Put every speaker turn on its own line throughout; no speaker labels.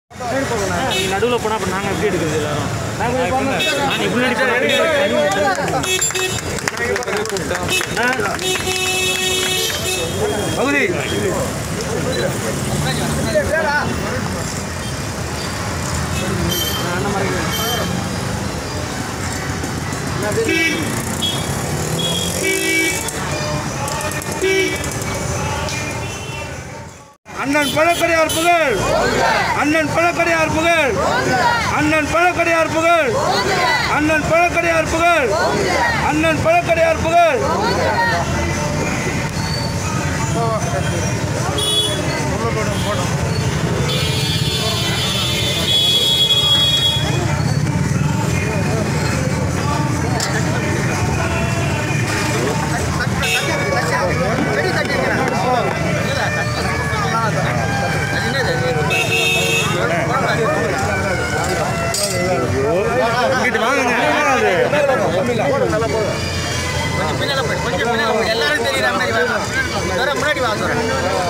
நீ நடுவில் போனால் அப்புறம் நாங்கள் எப்படி எடுக்கிறது எல்லாரும் நான் நீ முன்னாடி போனா எப்படி
பகுதி அண்ணன் பழக்கடையார் புகழ் அண்ணன் பழக்கடையார் புகழ் அண்ணன் பழக்கடையார் புகழ் அண்ணன் பழக்கடையார் புகழ் அண்ணன் பழக்கடையார் புகழ் இங்கிட்டு வாங்க
எல்லாரும் தெரியுற மாதிரி வேணும் வர முன்னாடி வா சொல்றேன்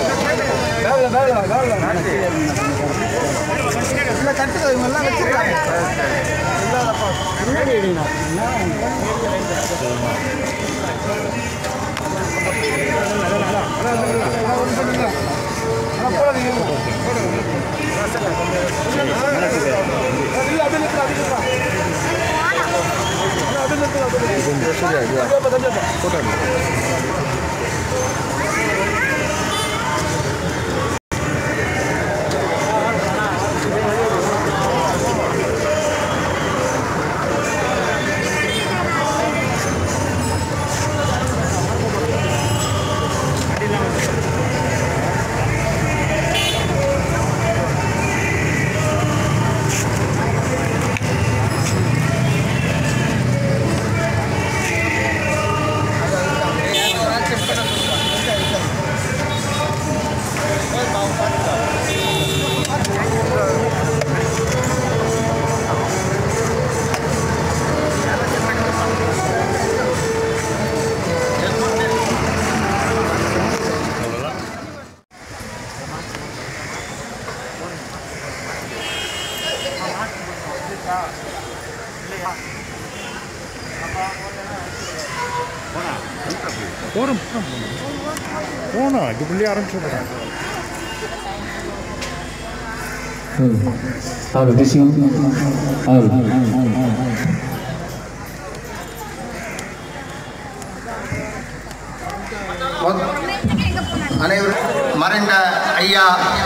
போகிறோம் போகணும் இது புள்ளி ஆரம்பிச்சு
Habla, presión. Habla.
அனைவரும் மறைந்த ஐயா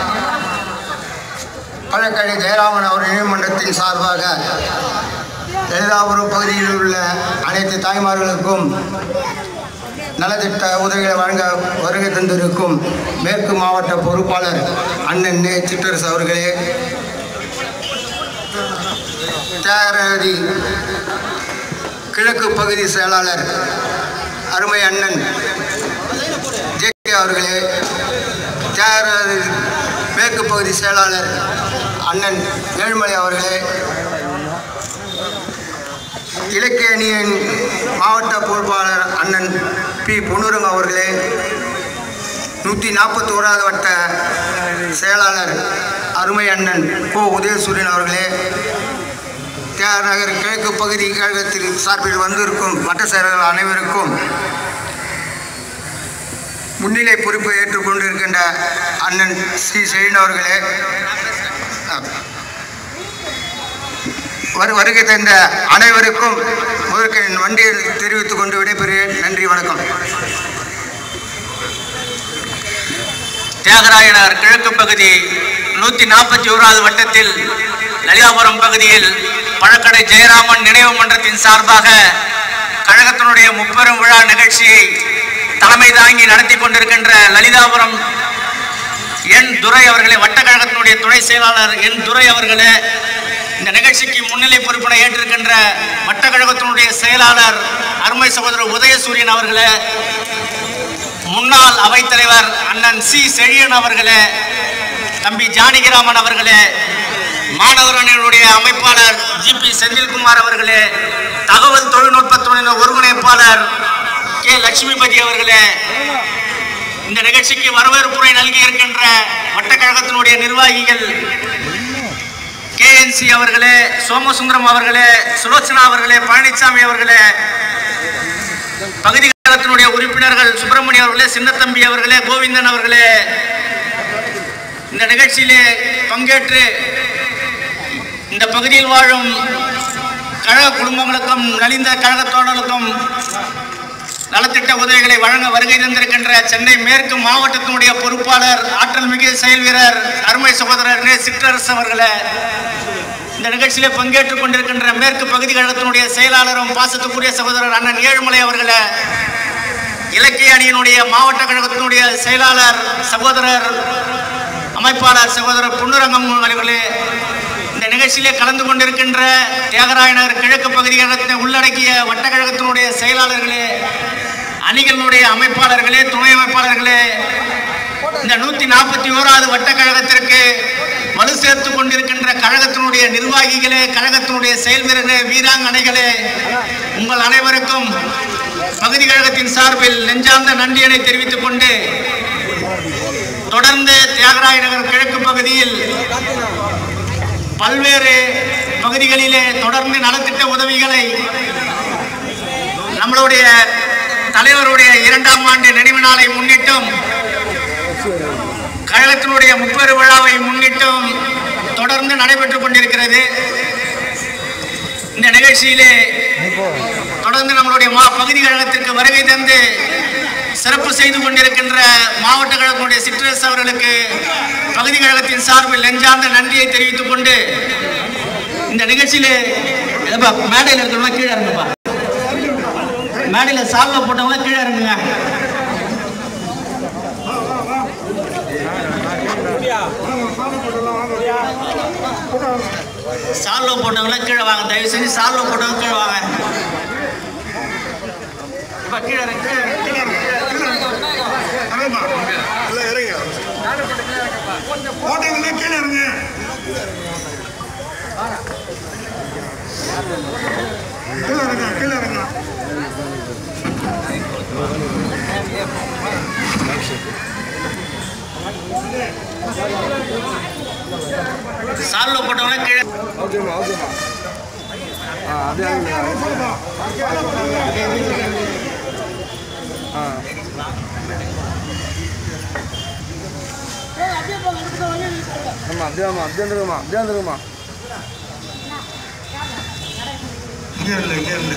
பழக்கடை ஜெயராமன் அவர் நினைவுமன்றத்தின் சார்பாக லலிதாபுரம் பகுதியில் உள்ள அனைத்து தாய்மார்களுக்கும் நலத்திட்ட உதவிகளை வழங்க வருகை தந்திருக்கும் மேற்கு மாவட்ட பொறுப்பாளர் அண்ணன் நே சிற்றரசு அவர்களே தியாகராதி கிழக்கு பகுதி செயலாளர் அருமை அண்ணன் ஜே கே அவர்களே தியாகராஜ மேற்கு பகுதி செயலாளர் அண்ணன் ஏழுமலை அவர்களே இலக்கிய அணியின் மாவட்ட பொறுப்பாளர் அண்ணன் பி பொன்னுரங்க அவர்களே நூற்றி நாற்பத்தி ஓராவது வட்ட செயலாளர் அருமை அண்ணன் கோ உதயசூரியன் அவர்களே தியாகநகர் கிழக்கு பகுதி கழகத்தில் சார்பில் வந்திருக்கும் வட்ட செயலாளர் அனைவருக்கும் முன்னிலை பொறுப்பை ஏற்றுக்கொண்டிருக்கின்ற அண்ணன் சி செழின் அவர்களே வரு வருகை தந்த அனைவருக்கும் முதற்கு என் வண்டியை தெரிவித்துக் கொண்டு விடைபெறுகிறேன் நன்றி வணக்கம்
தியாகராயனர் கிழக்கு பகுதி நூற்றி நாற்பத்தி ஓராவது வட்டத்தில் லலிதாபுரம் பகுதியில் பழக்கடை ஜெயராமன் நினைவு மன்றத்தின் சார்பாக கழகத்தினுடைய முப்பெரும் விழா நிகழ்ச்சியை தலைமை தாங்கி நடத்தி கொண்டிருக்கின்ற லலிதாபுரம் என் துரை அவர்களே வட்ட கழகத்தினுடைய துணை செயலாளர் என் துரை அவர்களே இந்த நிகழ்ச்சிக்கு முன்னிலை பொறுப்பினை ஏற்றிருக்கின்ற வட்ட கழகத்தினுடைய செயலாளர் அருமை சகோதரர் உதயசூரியன் அவர்களே முன்னாள் அவைத்தலைவர் அண்ணன் சி செழியன் அவர்களே தம்பி ஜானகிராமன் அவர்களே மாணவர் அணியினுடைய அமைப்பாளர் ஜிபி செந்தில்குமார் அவர்களே தகவல் தொழில்நுட்பத்துறையின் ஒருங்கிணைப்பாளர் கே லட்சுமிபதி அவர்களே இந்த நிகழ்ச்சிக்கு வரவேற்புரை நல்கி இருக்கின்ற வட்டக்கழகத்தினுடைய நிர்வாகிகள் டிஎன்சி அவர்களே சோமசுந்தரம் அவர்களே சுலோச்சனா அவர்களே பழனிசாமி அவர்களே பகுதி கழகத்தினுடைய உறுப்பினர்கள் சுப்பிரமணிய அவர்களே சின்னத்தம்பி அவர்களே கோவிந்தன் அவர்களே இந்த நிகழ்ச்சியிலே பங்கேற்று இந்த பகுதியில் வாழும் கழக குடும்பங்களுக்கும் நலிந்த கழக தோழர்களுக்கும் நலத்திட்ட உதவிகளை வழங்க வருகை தந்திருக்கின்ற சென்னை மேற்கு மாவட்டத்தினுடைய பொறுப்பாளர் ஆற்றல் மிகு செயல் வீரர் அருமை சகோதரர் நே சிற்றரசு அவர்களே இந்த நிகழ்ச்சியிலே பங்கேற்றுக் கொண்டிருக்கின்ற மேற்கு பகுதி கழகத்தினுடைய செயலாளரும் பாசத்துக்குரிய சகோதரர் அண்ணன் ஏழுமலை அவர்களே இலக்கிய அணியினுடைய மாவட்ட கழகத்தினுடைய செயலாளர் சகோதரர் அமைப்பாளர் சகோதரர் பொன்னுரங்கம் அவர்களே இந்த நிகழ்ச்சியிலே கலந்து கொண்டிருக்கின்ற தியாகராய நகர் கிழக்கு பகுதி கழகத்தினை உள்ளடக்கிய வட்டக்கழகத்தினுடைய செயலாளர்களே அணிகளினுடைய அமைப்பாளர்களே துணை அமைப்பாளர்களே இந்த நூத்தி நாற்பத்தி ஓராவது வட்டக்கழகத்திற்கு வலு சேர்த்து கொண்டிருக்கின்ற கழகத்தினுடைய நிர்வாகிகளே கழகத்தினுடைய செயல் வீரர்களே வீராங்கனைகளே உங்கள் அனைவருக்கும் பகுதி கழகத்தின் சார்பில் நெஞ்சார்ந்த நன்றியினை தெரிவித்துக் கொண்டு தொடர்ந்து தியாகராய நகர் கிழக்கு பகுதியில் பல்வேறு பகுதிகளிலே தொடர்ந்து நலத்திட்ட உதவிகளை நம்மளுடைய தலைவருடைய இரண்டாம் ஆண்டு நினைவு நாளை முன்னிட்டும் கழகத்தினுடைய முப்பெரு விழாவை முன்னிட்டும் தொடர்ந்து நடைபெற்றுக் கொண்டிருக்கிறது இந்த நிகழ்ச்சியிலே தொடர்ந்து நம்மளுடைய மா பகுதி கழகத்திற்கு வருகை தந்து சிறப்பு செய்து கொண்டிருக்கின்ற மாவட்ட கழகத்தினுடைய சிற்றரசு அவர்களுக்கு பகுதி கழகத்தின் சார்பில் நெஞ்சார்ந்த நன்றியை தெரிவித்துக் கொண்டு இந்த நிகழ்ச்சியிலே ஏப்பா, மேடையில் இருக்கிறவங்க கீழே இறங்குப்பா மேடையில் சால்வை போட்டவங்க கீழே இறங்குங்க சால்வை போட்டவங்கள கீழே வாங்க தயவு செஞ்சு சால்வை போட்டவங்க கீழே வாங்க இப்ப கீழே இறங்கு, கீழே இறங்கு, கீழே இறங்கு.
கோட்டைகளே கீழே இருங்க கீழே இருங்க கீழே இருங்க
சால்வை போட்டவங்கள கீழே
ஓகேம்மா ஓகேம்மா ஆ அப்படியே ஆ ஆமாம் அப்படியே ஆமாம் அப்படியே வந்துருங்கம்மா அப்படியே வந்துருங்கம்மா இங்கே இல்லை இங்கே இல்லை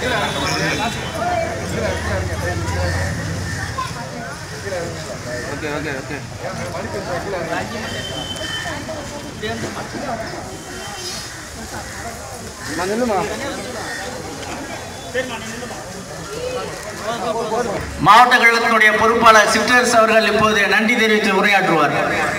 ஓகே ஓகே ஓகே நான் நில்லுமா
மாவட்ட கழகத்தினுடைய பொறுப்பாளர் சிற்றரசு அவர்கள் இப்போது நன்றி தெரிவித்து உரையாற்றுவார்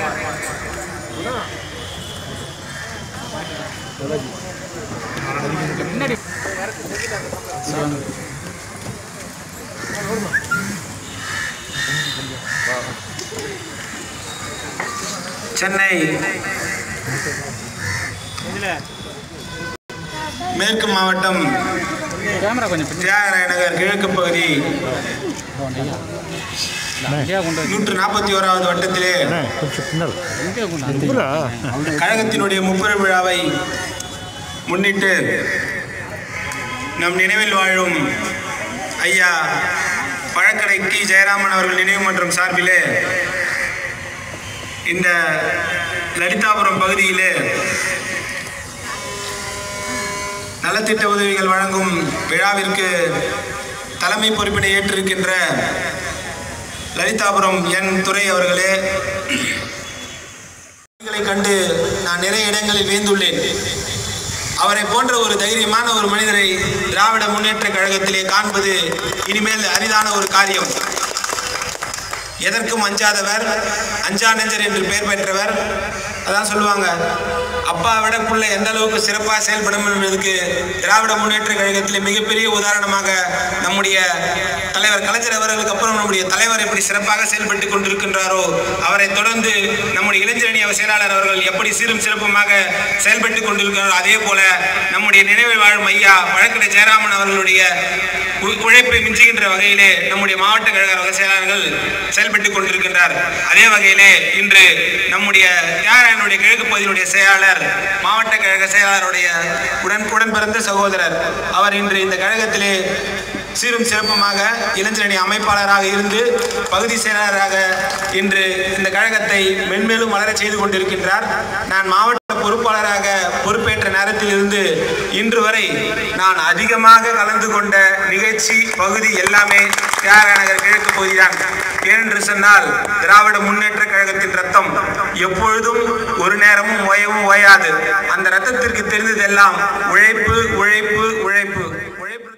சென்னை மேற்கு மாவட்டம்
கேமரா கொஞ்சம்
தியாகராய நகர் கிழக்கு பகுதி
பின்னாடியா கொண்டு
நூற்று நாற்பத்தி ஓராவது வட்டத்திலே
அண்ணே, கொஞ்சம் பின்னல்
இங்கே கொண்டு
புறா
கழகத்தினுடைய முப்பெரு விழாவை முன்னிட்டு நம் நினைவில் வாழும் ஐயா பழக்கடை கி ஜெயராமன் அவர்கள் நினைவு மன்றம் சார்பிலே இந்த லலிதாபுரம் பகுதியிலே நலத்திட்ட உதவிகள் வழங்கும் விழாவிற்கு தலைமை பொறுப்பினை ஏற்றிருக்கின்ற லலிதாபுரம் என் துரை அவர்களே களை கண்டு நான் நிறைய இடங்களில் வேந்துள்ளேன் அவரை போன்ற ஒரு தைரியமான ஒரு மனிதரை திராவிட முன்னேற்ற கழகத்திலே காண்பது இனிமேல் அரிதான ஒரு காரியம் எதற்கும் அஞ்சாதவர் அஞ்சா நெஞ்சர் என்று பெயர் பெற்றவர் அதான் சொல்லுவாங்க அப்பா விட பிள்ளை எந்த அளவுக்கு சிறப்பாக செயல்படும் என்பதற்கு திராவிட முன்னேற்ற கழகத்திலே மிகப்பெரிய உதாரணமாக நம்முடைய தலைவர் கலைஞர் அவர்களுக்கு அப்புறம் நம்முடைய தலைவர் எப்படி சிறப்பாக செயல்பட்டு கொண்டிருக்கின்றாரோ அவரை தொடர்ந்து நம்முடைய இளைஞரணி அவர் செயலாளர் அவர்கள் எப்படி சீரும் சிறப்புமாக செயல்பட்டு கொண்டிருக்கிறாரோ அதே போல நம்முடைய நினைவில் வாழும் ஐயா வழக்கடை ஜெயராமன் அவர்களுடைய உ- உழைப்பை மிஞ்சுகின்ற வகையிலே நம்முடைய மாவட்ட கழக வகை செயலாளர்கள் செயல்பட்டு கொண்டிருக்கின்றார் அதே வகையிலே இன்று நம்முடைய தியாகராய என்னுடைய கிழக்கு பகுதியினுடைய செயலாளர் மாவட்ட கழக செயலாளருடைய உடன் உடன் பிறந்த சகோதரர் அவர் இன்று இந்த கழகத்திலே சீரும் சிறப்புமாக இளைஞரணி அமைப்பாளராக இருந்து பகுதி செயலாளராக இன்று இந்த கழகத்தை மென்மேலும் வளரச் செய்து கொண்டிருக்கின்றார் நான் மாவட்ட பொறுப்பாளராக பொறுப்பேற்ற நேரத்தில் இருந்து இன்று வரை நான் அதிகமாக கலந்து கொண்ட நிகழ்ச்சி பகுதி எல்லாமே தியாக நகர் கிழக்கு பகுதிதான் ஏனென்று சொன்னால் திராவிட முன்னேற்ற கழகத்தின் ரத்தம் எப்பொழுதும் ஒரு நேரமும் ஓயவும் ஓயாது அந்த ரத்தத்திற்கு தெரிந்ததெல்லாம் உழைப்பு உழைப்பு உழைப்பு உழைப்பு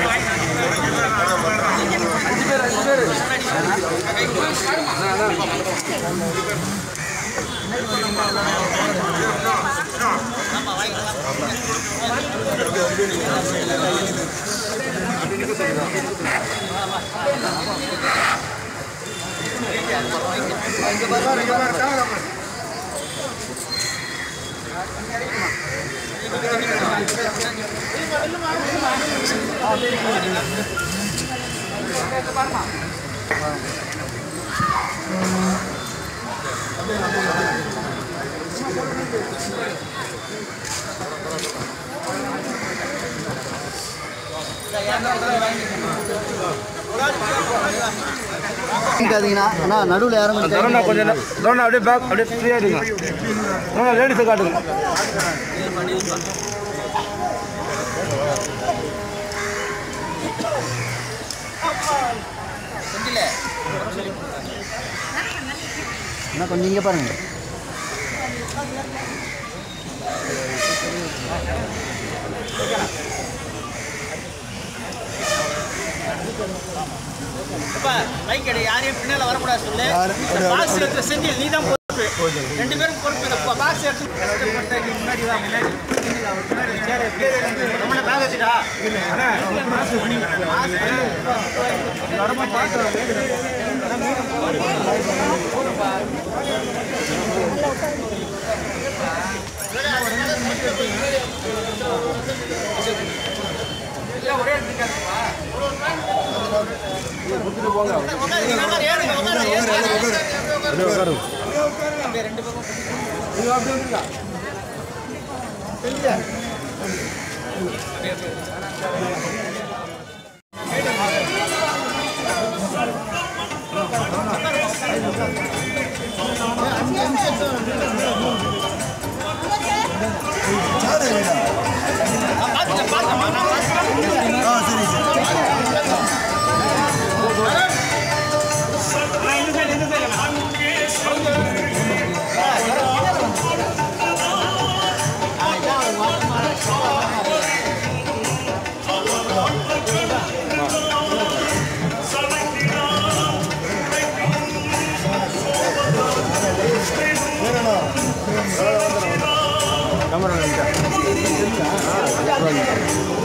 இருக்காதீங்கண்ணா அண்ணா நடுவில் யாரும்
தருணா கொஞ்சம் நே- தருணா அப்படியே பேக் அப்படியே ஃப்ரீயாக இருங்க தருணா லேடிஸை காட்டுங்க
அண்ணா கொஞ்சம் இங்கே பாருங்க
லைக் எடு யாரையும் பின்னால வரக்கூடாது சொல்லு பாக்ஸ் எடுத்து செஞ்சு நீ தான் பொறுப்பு ரெண்டு பேரும் பொறுப்பு இந்த பாக்ஸ் எடுத்து கஷ்டப்பட்ட நீ முன்னாடி வா முன்னாடி ரொம்ப பேக் வச்சுடா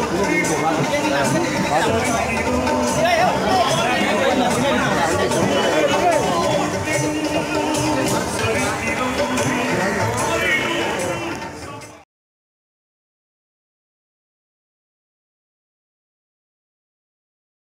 கேமரா